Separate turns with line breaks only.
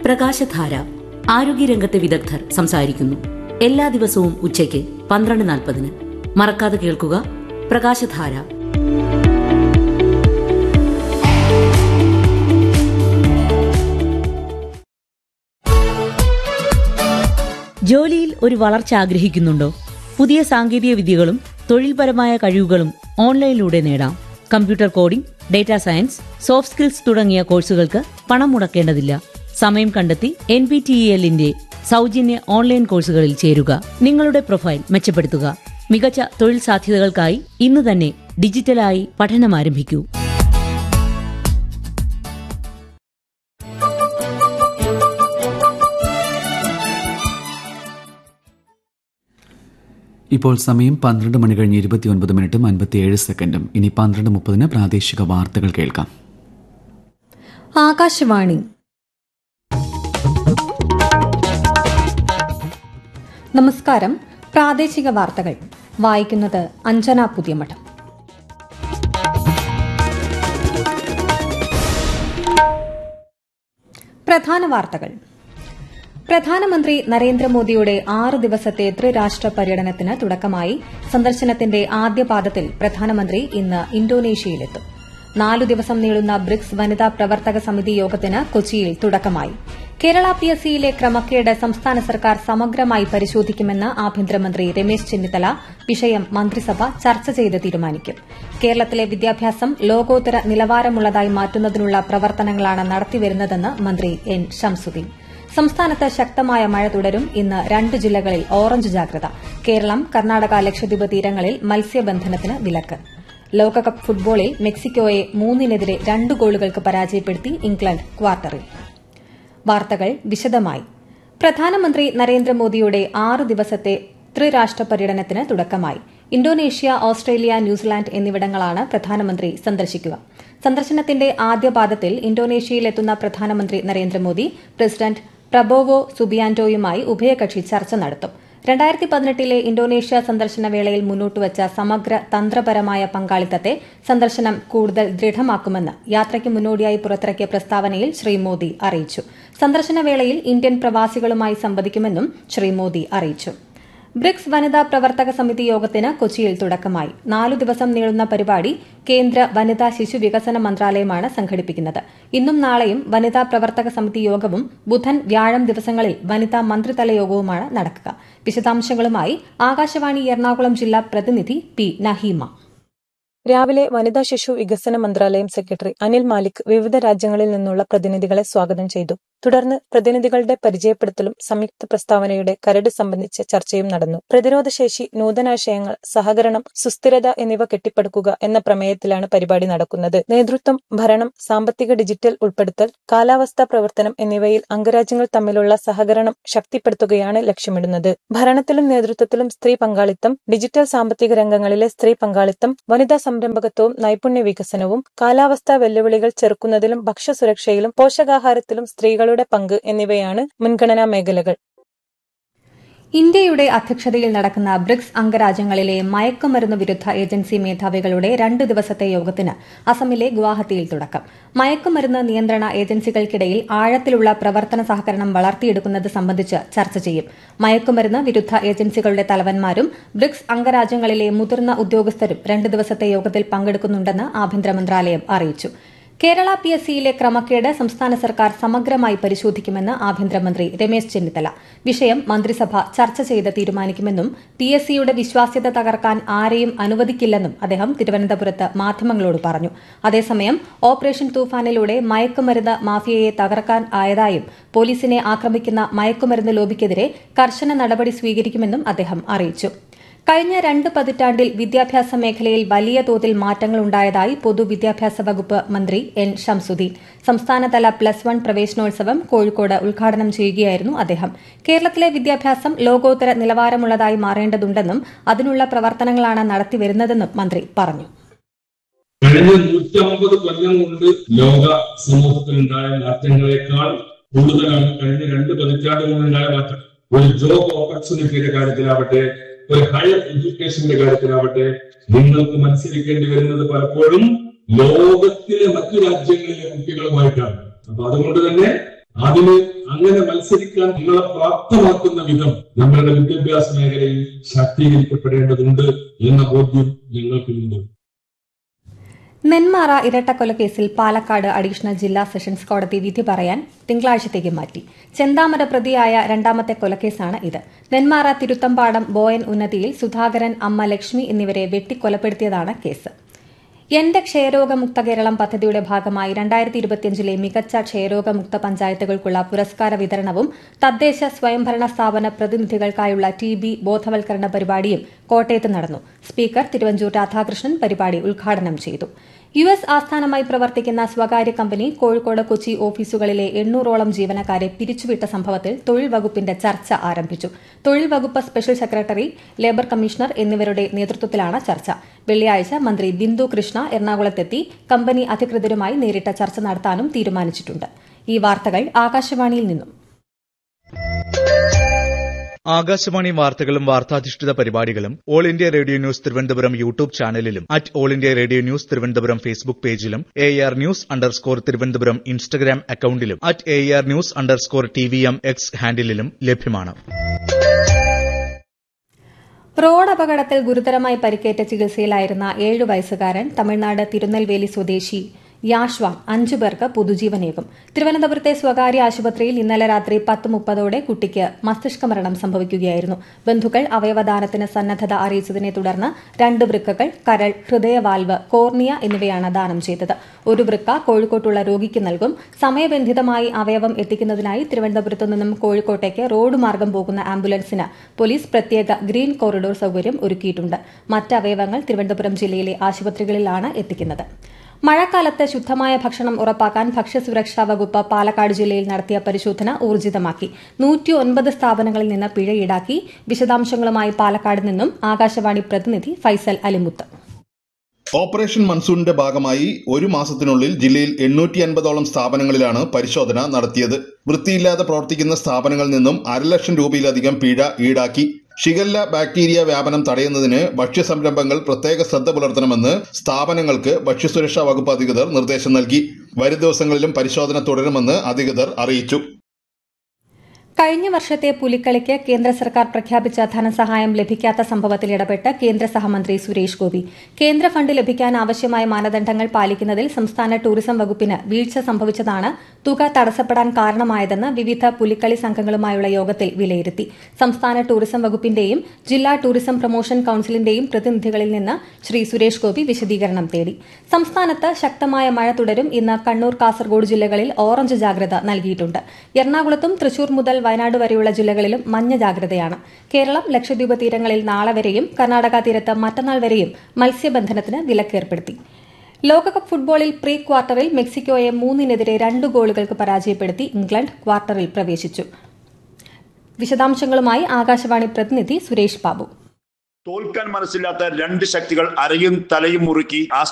പ്രകാശധാര ആരോഗ്യരംഗത്തെ വിദഗ്ധർ സംസാരിക്കുന്നു എല്ലാ ദിവസവും ഉച്ചയ്ക്ക് പന്ത്രണ്ട് നാൽപ്പതിന് മറക്കാതെ കേൾക്കുക പ്രകാശധാര ജോലിയിൽ ഒരു വളർച്ച ആഗ്രഹിക്കുന്നുണ്ടോ പുതിയ സാങ്കേതിക വിദ്യകളും തൊഴിൽപരമായ കഴിവുകളും ഓൺലൈനിലൂടെ നേടാം computer coding data science soft skills തുടങ്ങിയ കോഴ്സുകൾക്ക് പണം മുടക്കേണ്ടതില്ല സമയം കണ്ടെത്തി എൻ പി ടി ഇ എല്ലിന്റെ സൗജന്യ ഓൺലൈൻ കോഴ്സുകളിൽ ചേരുക നിങ്ങളുടെ പ്രൊഫൈൽ മെച്ചപ്പെടുത്തുക മികച്ച തൊഴിൽ സാധ്യതകൾക്കായി ഇന്ന് തന്നെ ഡിജിറ്റലായി പഠനം ആരംഭിക്കൂ
ഇപ്പോൾ സമയം പന്ത്രണ്ട് മണി കഴിഞ്ഞ് ഇരുപത്തിയൊൻപത് മിനിറ്റും അൻപത്തിയേഴ് സെക്കൻഡും ഇനി പന്ത്രണ്ട് മുപ്പതിന് പ്രാദേശിക വാർത്തകൾ കേൾക്കാം
ആകാശവാണി നമസ്കാരം പ്രാദേശിക വാർത്തകൾ വായിക്കുന്നത് അഞ്ജന പുതിയമഠം പ്രധാന വാർത്തകൾ പ്രധാനമന്ത്രി നരേന്ദ്രമോദിയുടെ ആറ് ദിവസത്തെ ത്രിരാഷ്ട്ര പര്യടനത്തിന് തുടക്കമായി സന്ദർശനത്തിന്റെ ആദ്യപാദത്തിൽ പ്രധാനമന്ത്രി ഇന്ന് ഇന്തോനേഷ്യയിലെത്തും നാലു ദിവസം നീളുന്ന ബ്രിക്സ് വനിതാ പ്രവർത്തക സമിതി യോഗത്തിന് കൊച്ചിയിൽ തുടക്കമായി കേരള പി എസ് സിയിലെ ക്രമക്കേട് സംസ്ഥാന സർക്കാർ സമഗ്രമായി പരിശോധിക്കുമെന്ന് ആഭ്യന്തരമന്ത്രി രമേശ് ചെന്നിത്തല വിഷയം മന്ത്രിസഭ ചർച്ച ചെയ്ത് തീരുമാനിക്കും കേരളത്തിലെ വിദ്യാഭ്യാസം ലോകോത്തര നിലവാരമുള്ളതായി മാറ്റുന്നതിനുള്ള പ്രവർത്തനങ്ങളാണ് നടത്തിവരുന്നതെന്ന് മന്ത്രി എൻ ഷംസുദ്ദീൻ സംസ്ഥാനത്ത് ശക്തമായ മഴ തുടരും ഇന്ന് രണ്ട് ജില്ലകളിൽ ഓറഞ്ച് ജാഗ്രത കേരളം കർണാടക ലക്ഷദ്വീപ് തീരങ്ങളിൽ മത്സ്യബന്ധനത്തിന് വിലക്ക് ലോകകപ്പ് ഫുട്ബോളിൽ മെക്സിക്കോയെ മൂന്നിനെതിരെ രണ്ട് ഗോളുകൾക്ക് പരാജയപ്പെടുത്തി ഇംഗ്ലണ്ട് ക്വാർട്ടറിൽ വാർത്തകൾ വിശദമായി പ്രധാനമന്ത്രി നരേന്ദ്രമോദിയുടെ ആറ് ദിവസത്തെ ത്രിരാഷ്ട്ര പര്യടനത്തിന് തുടക്കമായി ഇന്തോനേഷ്യ ഓസ്ട്രേലിയ ന്യൂസിലാൻഡ് എന്നിവിടങ്ങളാണ് പ്രധാനമന്ത്രി സന്ദർശിക്കുക സന്ദർശനത്തിന്റെ ആദ്യപാദത്തിൽ ഇന്തോനേഷ്യയിലെത്തുന്ന പ്രധാനമന്ത്രി നരേന്ദ്രമോദി പ്രസിഡന്റ് പ്രബോവോ സുബിയാന്റോയുമായി ഉഭയകക്ഷി ചർച്ച നടത്തും രണ്ടായിരത്തി പതിനെട്ടിലെ ഇന്തോനേഷ്യ സന്ദർശന വേളയിൽ മുന്നോട്ടുവച്ച സമഗ്ര തന്ത്രപരമായ പങ്കാളിത്തത്തെ സന്ദർശനം കൂടുതൽ ദൃഢമാക്കുമെന്ന് യാത്രയ്ക്ക് മുന്നോടിയായി പുറത്തിറക്കിയ പ്രസ്താവനയിൽ ശ്രീ മോദി അറിയിച്ചു സന്ദർശന വേളയിൽ ഇന്ത്യൻ പ്രവാസികളുമായി സംവദിക്കുമെന്നും ശ്രീ മോദി അറിയിച്ചു ബ്രിക്സ് വനിതാ പ്രവർത്തക സമിതി യോഗത്തിന് കൊച്ചിയിൽ തുടക്കമായി നാലു ദിവസം നീളുന്ന പരിപാടി കേന്ദ്ര വനിതാ ശിശു വികസന മന്ത്രാലയമാണ് സംഘടിപ്പിക്കുന്നത് ഇന്നും നാളെയും വനിതാ പ്രവർത്തക സമിതി യോഗവും ബുധൻ വ്യാഴം ദിവസങ്ങളിൽ വനിതാ മന്ത്രിതല യോഗവുമാണ് നടക്കുക വിശദാംശങ്ങളുമായി ആകാശവാണി എറണാകുളം ജില്ലാ പ്രതിനിധി പി നഹീമ
രാവിലെ വനിതാ ശിശു വികസന മന്ത്രാലയം സെക്രട്ടറി അനിൽ മാലിക് വിവിധ രാജ്യങ്ങളിൽ നിന്നുള്ള പ്രതിനിധികളെ സ്വാഗതം ചെയ്തു തുടർന്ന് പ്രതിനിധികളുടെ പരിചയപ്പെടുത്തലും സംയുക്ത പ്രസ്താവനയുടെ കരട് സംബന്ധിച്ച ചർച്ചയും നടന്നു പ്രതിരോധശേഷി നൂതനാശയങ്ങൾ സഹകരണം സുസ്ഥിരത എന്നിവ കെട്ടിപ്പടുക്കുക എന്ന പ്രമേയത്തിലാണ് പരിപാടി നടക്കുന്നത് നേതൃത്വം ഭരണം സാമ്പത്തിക ഡിജിറ്റൽ ഉൾപ്പെടുത്തൽ കാലാവസ്ഥാ പ്രവർത്തനം എന്നിവയിൽ അംഗരാജ്യങ്ങൾ തമ്മിലുള്ള സഹകരണം ശക്തിപ്പെടുത്തുകയാണ് ലക്ഷ്യമിടുന്നത് ഭരണത്തിലും നേതൃത്വത്തിലും സ്ത്രീ പങ്കാളിത്തം ഡിജിറ്റൽ സാമ്പത്തിക രംഗങ്ങളിലെ സ്ത്രീ പങ്കാളിത്തം വനിതാ സംരംഭകത്വവും നൈപുണ്യ വികസനവും കാലാവസ്ഥാ വെല്ലുവിളികൾ ചെറുക്കുന്നതിലും ഭക്ഷ്യസുരക്ഷയിലും പോഷകാഹാരത്തിലും സ്ത്രീകളുടെ പങ്ക് എന്നിവയാണ് മുൻഗണനാ മേഖലകൾ
ഇന്ത്യയുടെ അധ്യക്ഷതയിൽ നടക്കുന്ന ബ്രിക്സ് അംഗരാജ്യങ്ങളിലെ മയക്കുമരുന്ന് വിരുദ്ധ ഏജൻസി മേധാവികളുടെ രണ്ട് ദിവസത്തെ യോഗത്തിന് അസമിലെ ഗുവാഹത്തിയിൽ തുടക്കം മയക്കുമരുന്ന് നിയന്ത്രണ ഏജൻസികൾക്കിടയിൽ ആഴത്തിലുള്ള പ്രവർത്തന സഹകരണം വളർത്തിയെടുക്കുന്നത് സംബന്ധിച്ച് ചർച്ച ചെയ്യും മയക്കുമരുന്ന് വിരുദ്ധ ഏജൻസികളുടെ തലവന്മാരും ബ്രിക്സ് അംഗരാജ്യങ്ങളിലെ മുതിർന്ന ഉദ്യോഗസ്ഥരും രണ്ട് ദിവസത്തെ യോഗത്തിൽ പങ്കെടുക്കുന്നുണ്ടെന്ന് ആഭ്യന്തര മന്ത്രാലയം അറിയിച്ചു കേരള പി എസ് സിയിലെ ക്രമക്കേട് സംസ്ഥാന സർക്കാർ സമഗ്രമായി പരിശോധിക്കുമെന്ന് ആഭ്യന്തരമന്ത്രി രമേശ് ചെന്നിത്തല വിഷയം മന്ത്രിസഭ ചർച്ച ചെയ്ത് തീരുമാനിക്കുമെന്നും പി എസ് സിയുടെ വിശ്വാസ്യത തകർക്കാൻ ആരെയും അനുവദിക്കില്ലെന്നും അദ്ദേഹം തിരുവനന്തപുരത്ത് മാധ്യമങ്ങളോട് പറഞ്ഞു അതേസമയം ഓപ്പറേഷൻ തൂഫാനിലൂടെ മയക്കുമരുന്ന് മാഫിയയെ തകർക്കാൻ ആയതായും പോലീസിനെ ആക്രമിക്കുന്ന മയക്കുമരുന്ന് ലോബിക്കെതിരെ കർശന നടപടി സ്വീകരിക്കുമെന്നും അദ്ദേഹം അറിയിച്ചു കഴിഞ്ഞ രണ്ട് പതിറ്റാണ്ടിൽ വിദ്യാഭ്യാസ മേഖലയിൽ വലിയ തോതിൽ മാറ്റങ്ങൾ ഉണ്ടായതായി പൊതുവിദ്യാഭ്യാസ വകുപ്പ് മന്ത്രി എൻ ഷംസുദ്ദീൻ സംസ്ഥാനതല പ്ലസ് വൺ പ്രവേശനോത്സവം കോഴിക്കോട് ഉദ്ഘാടനം ചെയ്യുകയായിരുന്നു അദ്ദേഹം കേരളത്തിലെ വിദ്യാഭ്യാസം ലോകോത്തര നിലവാരമുള്ളതായി മാറേണ്ടതുണ്ടെന്നും അതിനുള്ള പ്രവർത്തനങ്ങളാണ് നടത്തിവരുന്നതെന്നും മന്ത്രി പറഞ്ഞു
കഴിഞ്ഞ നൂറ്റമ്പത് കൊല്ലം കൊണ്ട് ലോക സമൂഹത്തിലുണ്ടായ മാറ്റങ്ങളെക്കാൾ കൂടുതലാണ് കഴിഞ്ഞ രണ്ട് പതിറ്റാണ്ട് കൊണ്ടുണ്ടായ മാറ്റം ഒരു ജോബ് ഓപ്പർച്യൂണിറ്റിയുടെ കാര്യത്തിലാവട്ടെ ഒരു ഹയർ എഡ്യൂക്കേഷന്റെ കാര്യത്തിലാവട്ടെ നിങ്ങൾക്ക് മത്സരിക്കേണ്ടി വരുന്നത് പലപ്പോഴും ലോകത്തിലെ മറ്റു രാജ്യങ്ങളിലെ കുട്ടികളുമായിട്ടാണ് അപ്പൊ അതുകൊണ്ട് തന്നെ അതിന് അങ്ങനെ മത്സരിക്കാൻ നിങ്ങളെ പ്രാപ്തമാക്കുന്ന വിധം നമ്മളുടെ വിദ്യാഭ്യാസ മേഖലയിൽ ശാക്തീകരിക്കപ്പെടേണ്ടതുണ്ട് എന്ന ബോധ്യം ഞങ്ങൾക്കുണ്ട്
നെന്മാറ ഇരട്ടക്കൊലക്കേസിൽ പാലക്കാട് അഡീഷണൽ ജില്ലാ സെഷൻസ് കോടതി വിധി പറയാൻ തിങ്കളാഴ്ചത്തേക്ക് മാറ്റി ചെന്താമര പ്രതിയായ രണ്ടാമത്തെ കൊലക്കേസാണ് ഇത് നെന്മാറ തിരുത്തമ്പാടം ബോയൻ ഉന്നതിയിൽ സുധാകരൻ അമ്മ ലക്ഷ്മി എന്നിവരെ വെട്ടിക്കൊലപ്പെടുത്തിയതാണ് കേസ് എന്റെ ക്ഷയരോഗമുക്ത കേരളം പദ്ധതിയുടെ ഭാഗമായി രണ്ടായിരത്തി ഇരുപത്തിയഞ്ചിലെ മികച്ച ക്ഷയരോഗമുക്ത പഞ്ചായത്തുകൾക്കുള്ള പുരസ്കാര വിതരണവും തദ്ദേശ സ്വയംഭരണ സ്ഥാപന പ്രതിനിധികൾക്കായുള്ള ടി ബി ബോധവൽക്കരണ പരിപാടിയും കോട്ടയത്ത് നടന്നു സ്പീക്കർ തിരുവഞ്ചൂർ രാധാകൃഷ്ണൻ പരിപാടി ഉദ്ഘാടനം ചെയ്തു യു എസ് ആസ്ഥാനമായി പ്രവർത്തിക്കുന്ന സ്വകാര്യ കമ്പനി കോഴിക്കോട് കൊച്ചി ഓഫീസുകളിലെ എണ്ണൂറോളം ജീവനക്കാരെ പിരിച്ചുവിട്ട സംഭവത്തിൽ തൊഴിൽ വകുപ്പിന്റെ ചർച്ച ആരംഭിച്ചു തൊഴിൽ വകുപ്പ് സ്പെഷ്യൽ സെക്രട്ടറി ലേബർ കമ്മീഷണർ എന്നിവരുടെ നേതൃത്വത്തിലാണ് ചർച്ച വെള്ളിയാഴ്ച മന്ത്രി ബിന്ദു കൃഷ്ണ എറണാകുളത്തെത്തി കമ്പനി അധികൃതരുമായി നേരിട്ട ചർച്ച നടത്താനും തീരുമാനിച്ചിട്ടുണ്ട് ഈ വാർത്തകൾ ആകാശവാണിയിൽ നിന്നും
ആകാശവാണി വാർത്തകളും വാർത്താധിഷ്ഠിത പരിപാടികളും all India radio news Thiruvananthapuram YouTube ചാനലിലും at all India radio news Thiruvananthapuram Facebook പേജിലും A R news underscore Thiruvananthapuram Instagram അക്കൌണ്ടിലും at A R news underscore T V M X ഹാൻഡിലും ലഭ്യമാണ്
റോഡ് അപകടത്തിൽ ഗുരുതരമായി പരിക്കേറ്റ ചികിത്സയിലായിരുന്ന ഏഴു വയസ്സുകാരൻ തമിഴ്നാട് തിരുനെൽവേലി സ്വദേശി യാഷ്വാൻ അഞ്ചു പേർക്ക് പുതുജീവനേകും തിരുവനന്തപുരത്തെ സ്വകാര്യ ആശുപത്രിയിൽ ഇന്നലെ രാത്രി പത്ത് മുപ്പതോടെ കുട്ടിക്ക് മസ്തിഷ്ക മരണം സംഭവിക്കുകയായിരുന്നു ബന്ധുക്കൾ അവയവദാനത്തിന് സന്നദ്ധത അറിയിച്ചതിനെ തുടർന്ന് രണ്ട് വൃക്കകൾ കരൾ ഹൃദയവാൽവ് കോർണിയ എന്നിവയാണ് ദാനം ചെയ്തത് ഒരു വൃക്ക കോഴിക്കോട്ടുള്ള രോഗിക്ക് നൽകും സമയബന്ധിതമായി അവയവം എത്തിക്കുന്നതിനായി തിരുവനന്തപുരത്തു നിന്നും കോഴിക്കോട്ടേക്ക് റോഡ് മാർഗം പോകുന്ന ആംബുലൻസിന് പോലീസ് പ്രത്യേക ഗ്രീൻ കോറിഡോർ സൌകര്യം ഒരുക്കിയിട്ടുണ്ട് മറ്റ് അവയവങ്ങൾ തിരുവനന്തപുരം ജില്ലയിലെ ആശുപത്രികളിലാണ് എത്തിക്കുന്നത് മഴക്കാലത്ത് ശുദ്ധമായ ഭക്ഷണം ഉറപ്പാക്കാൻ ഭക്ഷ്യസുരക്ഷാ വകുപ്പ് പാലക്കാട് ജില്ലയിൽ നടത്തിയ പരിശോധന ഊർജിതമാക്കി നൂറ്റിയൊൻപത് സ്ഥാപനങ്ങളിൽ നിന്ന് പിഴ ഈടാക്കി വിശദാംശങ്ങളുമായി പാലക്കാട് നിന്നും ആകാശവാണി പ്രതിനിധി ഫൈസൽ അലിമുത്ത്
ഓപ്പറേഷൻ മൺസൂണിന്റെ ഭാഗമായി ഒരു മാസത്തിനുള്ളിൽ ജില്ലയിൽ എണ്ണൂറ്റി അൻപതോളം സ്ഥാപനങ്ങളിലാണ് പരിശോധന നടത്തിയത് വൃത്തിയില്ലാതെ പ്രവർത്തിക്കുന്ന സ്ഥാപനങ്ങളിൽ നിന്നും അരലക്ഷം രൂപയിലധികം പിഴ ഈടാക്കി ഷിഗല്ല ബാക്ടീരിയ വ്യാപനം തടയുന്നതിന് ഭക്ഷ്യസംരംഭങ്ങൾ പ്രത്യേക ശ്രദ്ധ പുലർത്തണമെന്ന് സ്ഥാപനങ്ങൾക്ക് ഭക്ഷ്യസുരക്ഷാ വകുപ്പ് അധികൃതർ നിർദ്ദേശം നൽകി വരും ദിവസങ്ങളിലും പരിശോധന തുടരുമെന്ന് അധികൃതർ അറിയിച്ചു
കഴിഞ്ഞ വർഷത്തെ പുലിക്കളിക്ക് കേന്ദ്ര സർക്കാർ പ്രഖ്യാപിച്ച ധനസഹായം ലഭിക്കാത്ത സംഭവത്തിൽ ഇടപെട്ട് കേന്ദ്ര സഹമന്ത്രി സുരേഷ് ഗോപി കേന്ദ്ര ഫണ്ട് ലഭിക്കാൻ ആവശ്യമായ മാനദണ്ഡങ്ങൾ പാലിക്കുന്നതിൽ സംസ്ഥാന ടൂറിസം വകുപ്പിന് വീഴ്ച സംഭവിച്ചതാണ് തുക തടസ്സപ്പെടാൻ കാരണമായതെന്ന് വിവിധ പുലിക്കളി സംഘങ്ങളുമായുള്ള യോഗത്തിൽ വിലയിരുത്തി സംസ്ഥാന ടൂറിസം വകുപ്പിന്റെയും ജില്ലാ ടൂറിസം പ്രൊമോഷൻ കൌൺസിലിന്റെയും പ്രതിനിധികളിൽ നിന്ന് ശ്രീ സുരേഷ് ഗോപി വിശദീകരണം തേടി സംസ്ഥാനത്ത് ശക്തമായ മഴ തുടരും ഇന്ന് കണ്ണൂർ കാസർഗോഡ് ജില്ലകളിൽ ഓറഞ്ച് ജാഗ്രത നൽകിയിട്ടുണ്ട് എറണാകുളത്തും തൃശൂർ മുതൽ വയനാട് വരെയുള്ള ജില്ലകളിലും മഞ്ഞ ജാഗ്രതയാണ് കേരളം ലക്ഷദ്വീപ് തീരങ്ങളിൽ നാളെ വരെയും കർണാടക തീരത്ത് മറ്റന്നാൾ വരെയും മത്സ്യബന്ധനത്തിന് വിലക്കേർപ്പെടുത്തി ലോകകപ്പ് ഫുട്ബോളിൽ പ്രീ ക്വാർട്ടറിൽ മെക്സിക്കോയെ മൂന്നിനെതിരെ രണ്ട് ഗോളുകൾക്ക് പരാജയപ്പെടുത്തി ഇംഗ്ലണ്ട് ക്വാർട്ടറിൽ പ്രവേശിച്ചു വിശദാംശങ്ങളുമായി ആകാശവാണി പ്രതിനിധി സുരേഷ് ബാബു
തോൽക്കാൻ മനസ്സില്ലാത്ത രണ്ട് ശക്തികൾ അരയും തലയും മുറുക്കി ആ